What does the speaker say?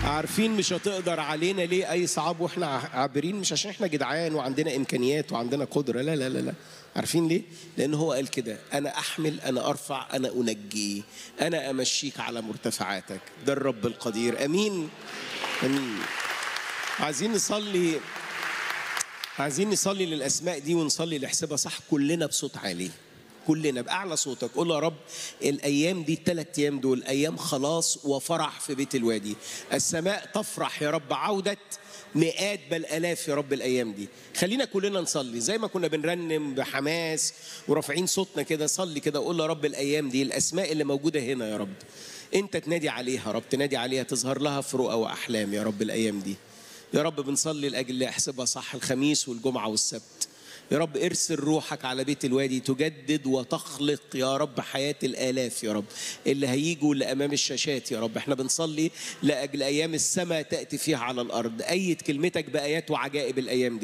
عارفين مش هتقدر علينا ليه اي صعاب واحنا عابرين مش عشان احنا جدعان وعندنا امكانيات وعندنا قدره لا لا لا لا عارفين ليه لان هو قال كده انا احمل انا ارفع انا انجي انا امشيك على مرتفعاتك ده الرب القدير امين امين عايزين نصلي عايزين نصلي للاسماء دي ونصلي لحسابها صح كلنا بصوت عالي كلنا باعلى صوتك قول يا رب الايام دي الثلاث ايام دول ايام خلاص وفرح في بيت الوادي السماء تفرح يا رب عوده مئات بل الاف يا رب الايام دي خلينا كلنا نصلي زي ما كنا بنرنم بحماس ورافعين صوتنا كده صلي كده قول يا رب الايام دي الاسماء اللي موجوده هنا يا رب انت تنادي عليها يا رب تنادي عليها تظهر لها في رؤى واحلام يا رب الايام دي يا رب بنصلي لاجل احسبها صح الخميس والجمعه والسبت يا رب ارسل روحك على بيت الوادي تجدد وتخلق يا رب حياة الآلاف يا رب اللي هيجوا لأمام الشاشات يا رب احنا بنصلي لأجل أيام السماء تأتي فيها على الأرض أيد كلمتك بآيات وعجائب الأيام دي